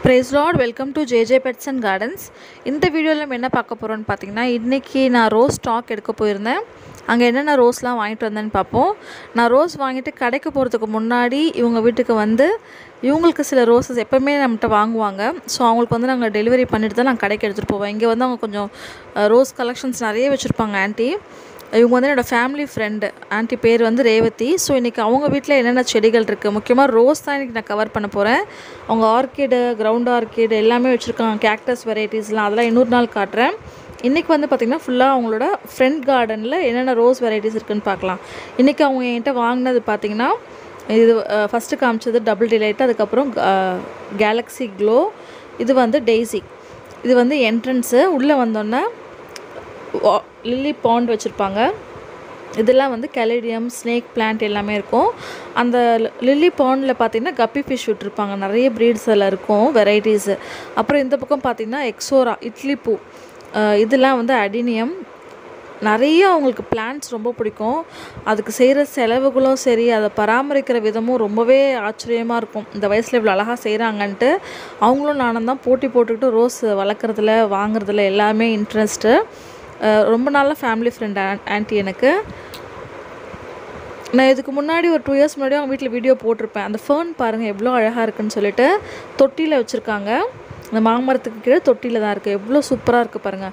price lord welcome to JJ pets and gardens இந்த வீடியோவில் நம்ம என்ன பார்க்க போகிறோம்னு பார்த்தீங்கன்னா இன்றைக்கி நான் ரோஸ் ஸ்டாக் எடுக்க போயிருந்தேன் அங்கே என்னென்ன ரோஸ்லாம் வாங்கிட்டு வந்தேன்னு பார்ப்போம் நான் ரோஸ் வாங்கிட்டு கடைக்கு போகிறதுக்கு முன்னாடி இவங்க வீட்டுக்கு வந்து இவங்களுக்கு சில ரோஸஸ் எப்போவுமே நம்மகிட்ட வாங்குவாங்க ஸோ அவங்களுக்கு வந்து நாங்கள் டெலிவரி பண்ணிட்டு தான் நாங்கள் கடைக்கு எடுத்துகிட்டு போவோம் இங்கே வந்து அவங்க கொஞ்சம் ரோஸ் கலெக்ஷன்ஸ் நிறைய வச்சுருப்பாங்க ஆன்ட்டி இவங்க வந்து என்னோடய ஃபேமிலி ஃப்ரெண்டு ஆன்ட்டி பேர் வந்து ரேவதி ஸோ இன்றைக்கி அவங்க வீட்டில் என்னென்ன செடிகள் இருக்குது முக்கியமாக ரோஸ் தான் இன்றைக்கி நான் கவர் பண்ண போகிறேன் அவங்க ஆர்கிடு கிரவுண்ட் ஆர்கிடு எல்லாமே வச்சுருக்காங்க கேக்டஸ் வெரைட்டிஸ்லாம் அதெல்லாம் இன்னொரு நாள் காட்டுறேன் இன்றைக்கி வந்து பார்த்திங்கன்னா ஃபுல்லாக அவங்களோட ஃப்ரண்ட் கார்டனில் என்னென்ன ரோஸ் வெரைட்டிஸ் இருக்குதுன்னு பார்க்கலாம் இன்றைக்கி அவங்க என்கிட்ட வாங்கினது பார்த்திங்கன்னா இது ஃபஸ்ட்டு காமிச்சது டபுள் டிலைட் அதுக்கப்புறம் கேலக்ஸி க்ளோ இது வந்து டெய்ஸி இது வந்து என்ட்ரன்ஸு உள்ளே வந்தோன்னே லில்லி பாண்ட் வச்சுருப்பாங்க இதெல்லாம் வந்து கெலேடியம் ஸ்னேக் பிளான்ட் எல்லாமே இருக்கும் அந்த லில்லி பாண்டில் பார்த்திங்கன்னா கப்பி ஃபிஷ் விட்டுருப்பாங்க நிறைய ப்ரீட்ஸ் எல்லாம் இருக்கும் வெரைட்டிஸு அப்புறம் இந்த பக்கம் பார்த்திங்கன்னா எக்ஸோரா இட்லி பூ இதெல்லாம் வந்து அடினியம் நிறைய அவங்களுக்கு பிளான்ட்ஸ் ரொம்ப பிடிக்கும் அதுக்கு செய்கிற செலவுகளும் சரி அதை பராமரிக்கிற விதமும் ரொம்பவே ஆச்சரியமாக இருக்கும் இந்த வயசில் இவ்வளோ அழகாக செய்கிறாங்கன்ட்டு அவங்களும் நானும் தான் போட்டி போட்டுக்கிட்டு ரோஸ் வளர்க்குறதுல வாங்குறதுல எல்லாமே இன்ட்ரெஸ்ட்டு ரொம்ப நல்ல ஃபேமிலி ஃப்ரெண்ட் ஆன்ட்டி எனக்கு நான் இதுக்கு முன்னாடி ஒரு டூ இயர்ஸ் முன்னாடி அவங்க வீட்டில் வீடியோ போட்டிருப்பேன் அந்த ஃபேர்ன் பாருங்கள் எவ்வளோ அழகாக இருக்குன்னு சொல்லிட்டு தொட்டியில் வச்சுருக்காங்க அந்த மாமரத்துக்கு கீழே தொட்டியில் தான் இருக்குது எவ்வளோ சூப்பராக இருக்குது பாருங்கள்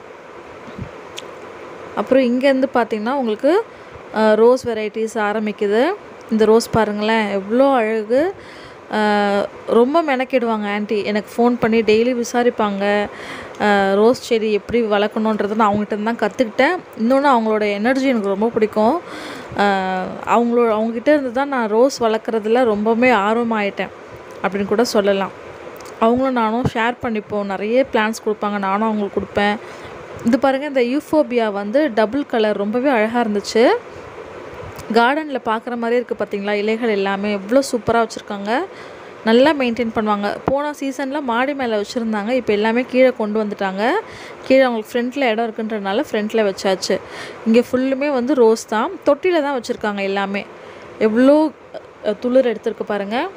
அப்புறம் இங்கேருந்து பார்த்திங்கன்னா உங்களுக்கு ரோஸ் வெரைட்டிஸ் ஆரம்பிக்குது இந்த ரோஸ் பாருங்களேன் எவ்வளோ அழகு ரொம்ப மெனக்கிடுவாங்க ஆன்ட்டி எனக்கு ஃபோன் பண்ணி டெய்லி விசாரிப்பாங்க ரோஸ் செடி எப்படி வளர்க்கணுன்றதை நான் அவங்ககிட்ட தான் கற்றுக்கிட்டேன் இன்னொன்று அவங்களோட எனர்ஜி எனக்கு ரொம்ப பிடிக்கும் அவங்களோட அவங்ககிட்ட இருந்து தான் நான் ரோஸ் வளர்க்குறதுல ரொம்பவுமே ஆர்வமாயிட்டேன் அப்படின்னு கூட சொல்லலாம் அவங்களும் நானும் ஷேர் பண்ணிப்போம் நிறைய பிளான்ஸ் கொடுப்பாங்க நானும் அவங்களுக்கு கொடுப்பேன் இது பாருங்கள் இந்த யூஃபோபியா வந்து டபுள் கலர் ரொம்பவே அழகாக இருந்துச்சு கார்டனில் பார்க்குற மாதிரி இருக்குது பார்த்தீங்களா இலைகள் எல்லாமே எவ்வளோ சூப்பராக வச்சுருக்காங்க நல்லா மெயின்டைன் பண்ணுவாங்க போன சீசனில் மாடி மேலே வச்சுருந்தாங்க இப்போ எல்லாமே கீழே கொண்டு வந்துட்டாங்க கீழே அவங்களுக்கு ஃப்ரண்ட்டில் இடம் இருக்குன்றனால ஃப்ரண்ட்டில் வச்சாச்சு இங்கே ஃபுல்லுமே வந்து ரோஸ் தான் தொட்டியில் தான் வச்சுருக்காங்க எல்லாமே எவ்வளோ துளிர் எடுத்துருக்கு பாருங்கள்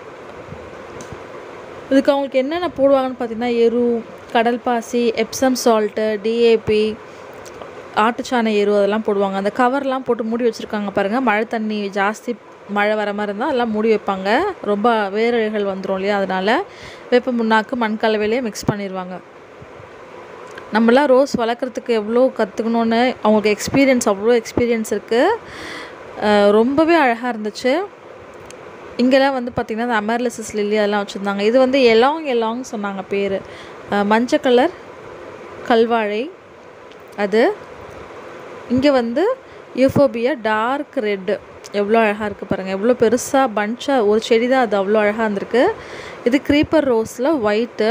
இதுக்கு அவங்களுக்கு என்னென்ன போடுவாங்கன்னு பார்த்தீங்கன்னா எரு கடல் பாசி எப்சம் சால்ட்டு டிஏபி ஆட்டுச்சாண எரு அதெல்லாம் போடுவாங்க அந்த கவர்லாம் போட்டு மூடி வச்சுருக்காங்க பாருங்கள் மழை தண்ணி ஜாஸ்தி மழை வர மாதிரி இருந்தால் அதெல்லாம் மூடி வைப்பாங்க ரொம்ப வேரழிகள் வந்துடும் இல்லையா அதனால் வேப்ப முன்னாக்கு மண் கலவையிலே மிக்ஸ் பண்ணிடுவாங்க நம்மளாம் ரோஸ் வளர்க்குறதுக்கு எவ்வளோ கற்றுக்கணுன்னு அவங்களுக்கு எக்ஸ்பீரியன்ஸ் அவ்வளோ எக்ஸ்பீரியன்ஸ் இருக்குது ரொம்பவே அழகாக இருந்துச்சு இங்கெல்லாம் வந்து பார்த்திங்கன்னா இந்த அமர்லிசஸ் லில்லி அதெல்லாம் வச்சுருந்தாங்க இது வந்து எலாங் எலாங் சொன்னாங்க பேர் மஞ்சள் கலர் கல்வாழை அது இங்கே வந்து யூஃபோபியா டார்க் ரெட்டு எவ்வளோ அழகாக இருக்குது பாருங்கள் எவ்வளோ பெருசாக பஞ்சாக ஒரு செடி தான் அது அவ்வளோ அழகாக இருந்திருக்கு இது க்ரீப்பர் ரோஸில் ஒயிட்டு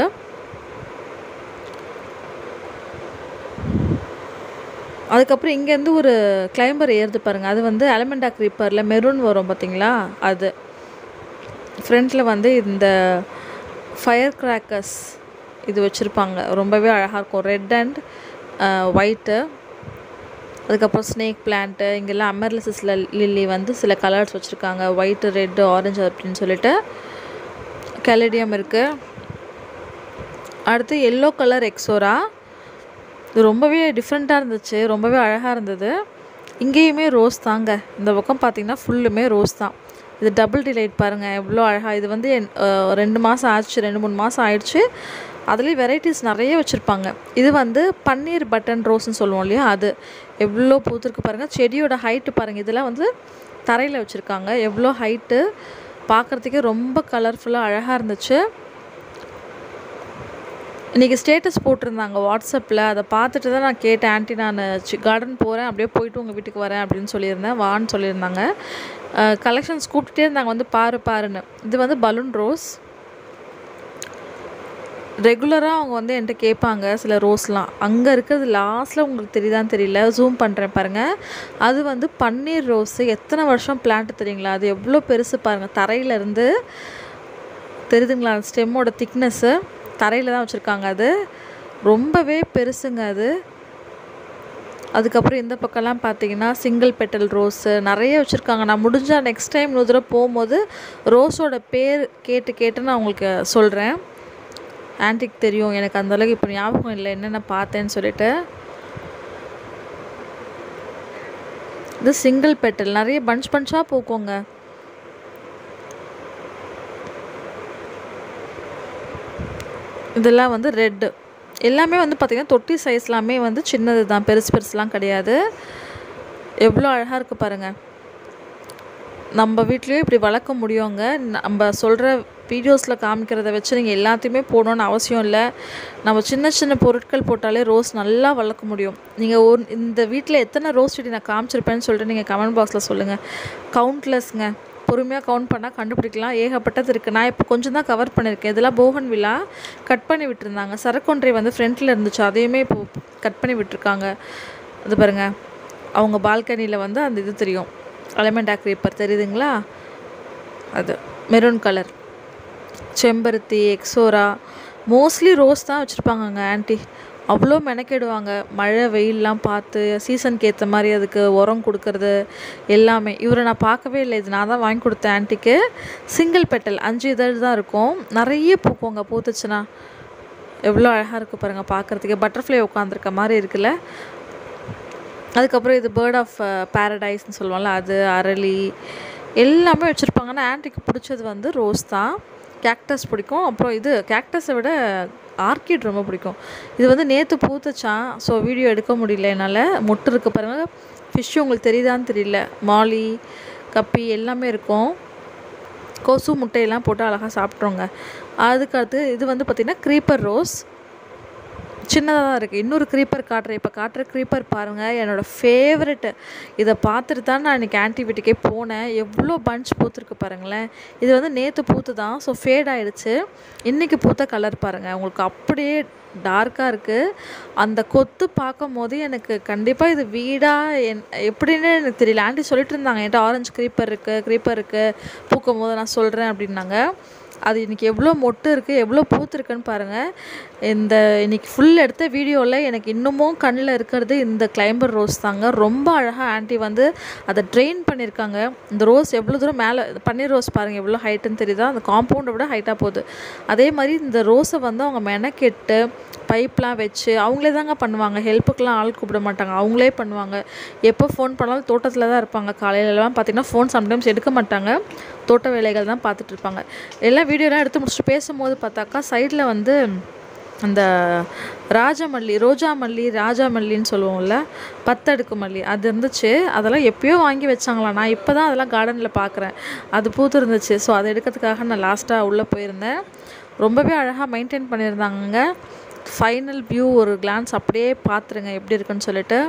அதுக்கப்புறம் இங்கேருந்து ஒரு கிளைம்பர் ஏறுது பாருங்கள் அது வந்து அலமெண்டா க்ரீப்பரில் மெரூன் வரும் பார்த்தீங்களா அது ஃப்ரண்ட்டில் வந்து இந்த ஃபயர் கிராக்கர்ஸ் இது வச்சுருப்பாங்க ரொம்பவே அழகாக இருக்கும் ரெட் அண்ட் ஒயிட்டு அதுக்கப்புறம் ஸ்னேக் பிளான்ட்டு இங்கெல்லாம் அமர்லிசஸில் லில்லி வந்து சில கலர்ஸ் வச்சுருக்காங்க ஒயிட்டு ரெட்டு ஆரஞ்சு அப்படின்னு சொல்லிட்டு கெலடியம் இருக்குது அடுத்து எல்லோ கலர் எக்ஸோரா இது ரொம்பவே டிஃப்ரெண்ட்டாக இருந்துச்சு ரொம்பவே அழகாக இருந்தது இங்கேயுமே ரோஸ் தாங்க இந்த பக்கம் பார்த்திங்கன்னா ஃபுல்லுமே ரோஸ் தான் இது டபுள் டிலைட் பாருங்கள் எவ்வளோ அழகாக இது வந்து ரெண்டு மாதம் ஆச்சு ரெண்டு மூணு மாதம் ஆயிடுச்சு அதுலேயும் வெரைட்டிஸ் நிறைய வச்சுருப்பாங்க இது வந்து பன்னீர் பட்டன் ரோஸ்ன்னு சொல்லுவோம் இல்லையா அது எவ்வளோ பூத்துருக்கு பாருங்கள் செடியோட ஹைட்டு பாருங்கள் இதெல்லாம் வந்து தரையில் வச்சுருக்காங்க எவ்வளோ ஹைட்டு பார்க்குறதுக்கே ரொம்ப கலர்ஃபுல்லாக அழகாக இருந்துச்சு இன்றைக்கி ஸ்டேட்டஸ் போட்டிருந்தாங்க வாட்ஸ்அப்பில் அதை பார்த்துட்டு தான் நான் கேட்டேன் ஆண்டி நான் கார்டன் போகிறேன் அப்படியே போயிட்டு உங்கள் வீட்டுக்கு வரேன் அப்படின்னு சொல்லியிருந்தேன் வான்னு சொல்லியிருந்தாங்க கலெக்ஷன்ஸ் கூப்பிட்டுட்டே இருந்தாங்க வந்து பாரு பாருன்னு இது வந்து பலூன் ரோஸ் ரெகுலராக அவங்க வந்து என்கிட்ட கேட்பாங்க சில ரோஸ்லாம் அங்கே இருக்கிறது லாஸ்ட்டில் உங்களுக்கு தெரியுதான்னு தெரியல ஜூம் பண்ணுறேன் பாருங்கள் அது வந்து பன்னீர் ரோஸு எத்தனை வருஷம் பிளான்ட் தெரியுங்களா அது எவ்வளோ பெருசு பாருங்கள் தரையிலேருந்து தெரியுதுங்களா ஸ்டெம்மோட திக்னஸ்ஸு தரையில் தான் வச்சுருக்காங்க அது ரொம்பவே பெருசுங்க அது அதுக்கப்புறம் இந்த பக்கம்லாம் பார்த்தீங்கன்னா சிங்கிள் பெட்டல் ரோஸு நிறைய வச்சுருக்காங்க நான் முடிஞ்சால் நெக்ஸ்ட் டைம் இன்னொரு தடவை போகும்போது ரோஸோட பேர் கேட்டு கேட்டு நான் உங்களுக்கு சொல்கிறேன் ஆன்ட்டிக்கு தெரியும் எனக்கு அந்தளவுக்கு இப்போ ஞாபகம் இல்லை என்னென்ன பார்த்தேன்னு சொல்லிட்டு இது சிங்கிள் பெட்டல் நிறைய பஞ்ச் பஞ்சாக பூக்குங்க இதெல்லாம் வந்து ரெட்டு எல்லாமே வந்து பார்த்திங்கன்னா தொட்டி சைஸ்லாமே வந்து சின்னது தான் பெருசு பெருசுலாம் கிடையாது எவ்வளோ அழகாக இருக்குது பாருங்கள் நம்ம வீட்லேயும் இப்படி வளர்க்க முடியுங்க நம்ம சொல்கிற வீடியோஸில் காமிக்கிறத வச்சு நீங்கள் எல்லாத்தையுமே போடணுன்னு அவசியம் இல்லை நம்ம சின்ன சின்ன பொருட்கள் போட்டாலே ரோஸ் நல்லா வளர்க்க முடியும் நீங்கள் ஒரு இந்த வீட்டில் எத்தனை ரோஸ் செடி நான் காமிச்சிருப்பேன்னு சொல்லிட்டு நீங்கள் கமெண்ட் பாக்ஸில் சொல்லுங்கள் கவுண்ட்லெஸ்ங்க பொறுமையாக கவுண்ட் பண்ணால் கண்டுபிடிக்கலாம் ஏகப்பட்டது இருக்குது நான் இப்போ கொஞ்சம் தான் கவர் பண்ணியிருக்கேன் இதெல்லாம் போகன் விழா கட் பண்ணி விட்டுருந்தாங்க சரக்கொன்றை வந்து ஃப்ரண்ட்டில் இருந்துச்சு அதையுமே இப்போ கட் பண்ணி விட்டுருக்காங்க அது பாருங்கள் அவங்க பால்கனியில் வந்து அந்த இது தெரியும் அலமெண்டா க்ரீப்பர் தெரியுதுங்களா அது மெரூன் கலர் செம்பருத்தி எக்ஸோரா மோஸ்ட்லி ரோஸ் தான் வச்சுருப்பாங்கங்க ஆன்ட்டி அவ்வளோ மெனக்கெடுவாங்க மழை வெயிலெலாம் பார்த்து சீசனுக்கு ஏற்ற மாதிரி அதுக்கு உரம் கொடுக்கறது எல்லாமே இவரை நான் பார்க்கவே இல்லை இது நான் தான் வாங்கி கொடுத்தேன் ஆன்ட்டிக்கு சிங்கிள் பெட்டல் அஞ்சு இதழ் தான் இருக்கும் நிறைய பூக்குங்க பூத்துச்சுன்னா எவ்வளோ அழகாக இருக்குது பாருங்கள் பார்க்குறதுக்கு பட்டர்ஃப்ளை உட்காந்துருக்க மாதிரி இருக்குல்ல அதுக்கப்புறம் இது பேர்ட் ஆஃப் பேரடைஸ்னு சொல்லுவோம்ல அது அரளி எல்லாமே வச்சுருப்பாங்கன்னா ஆன்ட்டிக்கு பிடிச்சது வந்து ரோஸ் தான் கேக்டஸ் பிடிக்கும் அப்புறம் இது கேக்டஸை விட ஆர்கிட் ரொம்ப பிடிக்கும் இது வந்து நேற்று பூத்துச்சான் ஸோ வீடியோ எடுக்க முடியல என்னால் மொட்டு இருக்க பாருங்கள் ஃபிஷ்ஷு உங்களுக்கு தெரியுதான்னு தெரியல மாலி கப்பி எல்லாமே இருக்கும் கொசு முட்டையெல்லாம் போட்டு அழகாக சாப்பிட்றோங்க அதுக்கடுத்து இது வந்து பார்த்திங்கன்னா க்ரீப்பர் ரோஸ் சின்னதாக தான் இருக்குது இன்னொரு க்ரீப்பர் காட்டுறேன் இப்போ காட்டுற க்ரீப்பர் பாருங்கள் என்னோடய ஃபேவரெட்டு இதை பார்த்துட்டு தான் நான் இன்றைக்கி ஆன்டி வீட்டுக்கே போனேன் எவ்வளோ பஞ்ச் பூத்துருக்கு பாருங்களேன் இது வந்து நேற்று பூத்து தான் ஸோ ஃபேட் ஆகிடுச்சு இன்றைக்கி பூத்த கலர் பாருங்கள் உங்களுக்கு அப்படியே டார்க்காக இருக்குது அந்த கொத்து பார்க்கும் போது எனக்கு கண்டிப்பாக இது வீடாக என் எப்படின்னு எனக்கு தெரியல ஆண்டி சொல்லிட்டு இருந்தாங்க என்கிட்ட ஆரஞ்சு க்ரீப்பர் இருக்குது க்ரீப்பர் இருக்குது பூக்கும் போது நான் சொல்கிறேன் அப்படின்னாங்க அது இன்றைக்கி எவ்வளோ மொட்டு இருக்குது எவ்வளோ பூத்துருக்குன்னு பாருங்கள் இந்த இன்றைக்கி ஃபுல் எடுத்த வீடியோவில் எனக்கு இன்னமும் கண்ணில் இருக்கிறது இந்த கிளைம்பர் ரோஸ் தாங்க ரொம்ப அழகாக ஆன்ட்டி வந்து அதை ட்ரெயின் பண்ணியிருக்காங்க இந்த ரோஸ் எவ்வளோ தூரம் மேலே பன்னீர் ரோஸ் பாருங்கள் எவ்வளோ ஹைட்டுன்னு தெரியுதா அந்த காம்பவுண்டை விட ஹைட்டாக போகுது அதே மாதிரி இந்த ரோஸை வந்து அவங்க மெனக்கெட்டு பைப்லாம் வச்சு அவங்களே தாங்க பண்ணுவாங்க ஹெல்ப்புக்கெலாம் ஆள் கூப்பிட மாட்டாங்க அவங்களே பண்ணுவாங்க எப்போ ஃபோன் பண்ணாலும் தோட்டத்தில் தான் இருப்பாங்க காலையிலலாம் பார்த்திங்கன்னா ஃபோன் சம்டைம்ஸ் எடுக்க மாட்டாங்க தோட்ட வேலைகள் தான் பார்த்துட்டு இருப்பாங்க எல்லாம் வீடியோலாம் எடுத்து முடிச்சுட்டு பேசும்போது பார்த்தாக்கா சைடில் வந்து அந்த ராஜமல்லி ரோஜா மல்லி ராஜா மல்லின்னு சொல்லுவோம்ல பத்தடுக்கு மல்லி அது இருந்துச்சு அதெல்லாம் எப்பயோ வாங்கி வச்சாங்களா நான் இப்போ தான் அதெல்லாம் கார்டனில் பார்க்குறேன் அது பூத்து இருந்துச்சு ஸோ அதை எடுக்கிறதுக்காக நான் லாஸ்ட்டாக உள்ளே போயிருந்தேன் ரொம்பவே அழகாக மெயின்டைன் பண்ணியிருந்தாங்க ஃபைனல் வியூ ஒரு கிளான்ஸ் அப்படியே பார்த்துருங்க எப்படி இருக்குன்னு சொல்லிட்டு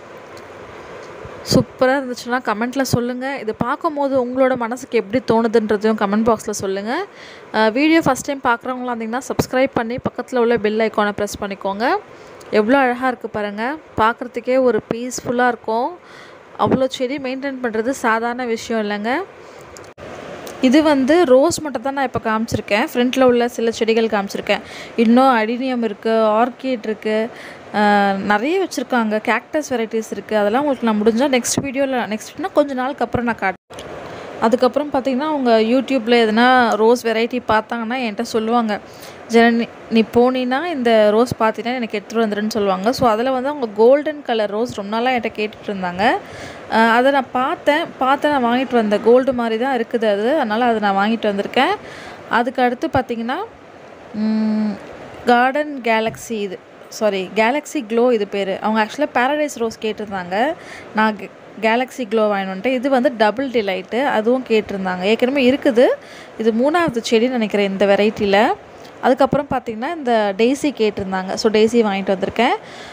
சூப்பராக இருந்துச்சுன்னா கமெண்ட்டில் சொல்லுங்கள் இது பார்க்கும்போது உங்களோட மனசுக்கு எப்படி தோணுதுன்றதையும் கமெண்ட் பாக்ஸில் சொல்லுங்கள் வீடியோ ஃபஸ்ட் டைம் பார்க்குறவங்களா இருந்தீங்கன்னா சப்ஸ்கிரைப் பண்ணி பக்கத்தில் உள்ள பெல் ஐக்கானை ப்ரெஸ் பண்ணிக்கோங்க எவ்வளோ அழகாக இருக்குது பாருங்கள் பார்க்குறதுக்கே ஒரு பீஸ்ஃபுல்லாக இருக்கும் அவ்வளோ செடி மெயின்டைன் பண்ணுறது சாதாரண விஷயம் இல்லைங்க இது வந்து ரோஸ் மட்டும் தான் நான் இப்போ காமிச்சிருக்கேன் ஃப்ரண்ட்டில் உள்ள சில செடிகள் காமிச்சிருக்கேன் இன்னும் அடினியம் இருக்குது ஆர்கிட் இருக்குது நிறைய வச்சுருக்காங்க கேக்டஸ் வெரைட்டிஸ் இருக்குது அதெல்லாம் உங்களுக்கு நான் முடிஞ்சால் நெக்ஸ்ட் வீடியோவில் நெக்ஸ்ட்னா கொஞ்சம் நாளுக்கு அப்புறம் நான் காட்டுறேன் அதுக்கப்புறம் பார்த்திங்கன்னா அவங்க யூடியூப்பில் எதனா ரோஸ் வெரைட்டி பார்த்தாங்கன்னா என்கிட்ட சொல்லுவாங்க ஜனனி நீ போனீன்னா இந்த ரோஸ் பார்த்தீங்கன்னா எனக்கு எடுத்துகிட்டு வந்துடுன்னு சொல்லுவாங்க ஸோ அதில் வந்து அவங்க கோல்டன் கலர் ரோஸ் ரொம்ப நாளாக என்கிட்ட கேட்டுட்டு இருந்தாங்க அதை நான் பார்த்தேன் பார்த்தேன் நான் வாங்கிட்டு வந்தேன் கோல்டு மாதிரி தான் இருக்குது அது அதனால் அதை நான் வாங்கிட்டு வந்திருக்கேன் அதுக்கு அடுத்து பார்த்திங்கன்னா கார்டன் கேலக்ஸி இது சாரி கேலக்ஸி க்ளோ இது பேர் அவங்க ஆக்சுவலாக பேரடைஸ் ரோஸ் கேட்டிருந்தாங்க நான் கேலக்ஸி க்ளோ வாங்கிட்டு வந்துட்டு இது வந்து டபுள் டிலைட்டு அதுவும் கேட்டிருந்தாங்க ஏற்கனவே இருக்குது இது மூணாவது செடின்னு நினைக்கிறேன் இந்த வெரைட்டியில் அதுக்கப்புறம் பார்த்திங்கன்னா இந்த டெய்ஸி கேட்டிருந்தாங்க ஸோ டெய்ஸி வாங்கிட்டு வந்திருக்கேன்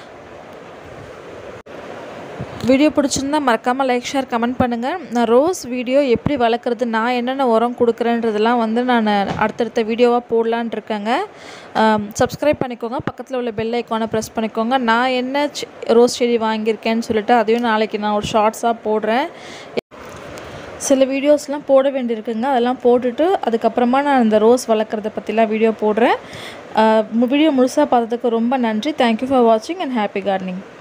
வீடியோ பிடிச்சிருந்தா மறக்காமல் லைக் ஷேர் கமெண்ட் பண்ணுங்கள் நான் ரோஸ் வீடியோ எப்படி வளர்க்குறது நான் என்னென்ன உரம் கொடுக்குறேன்றதெல்லாம் வந்து நான் அடுத்தடுத்த வீடியோவாக போடலான் இருக்கேங்க சப்ஸ்கிரைப் பண்ணிக்கோங்க பக்கத்தில் உள்ள பெல் ஐக்கானை ப்ரெஸ் பண்ணிக்கோங்க நான் என்ன ரோஸ் செடி வாங்கியிருக்கேன்னு சொல்லிட்டு அதையும் நாளைக்கு நான் ஒரு ஷார்ட்ஸாக போடுறேன் சில வீடியோஸ்லாம் போட வேண்டியிருக்குங்க அதெல்லாம் போட்டுட்டு அதுக்கப்புறமா நான் இந்த ரோஸ் வளர்க்குறத பற்றிலாம் வீடியோ போடுறேன் வீடியோ முழுசாக பார்த்ததுக்கு ரொம்ப நன்றி தேங்க்யூ ஃபார் வாட்சிங் அண்ட் ஹாப்பி கார்டனிங்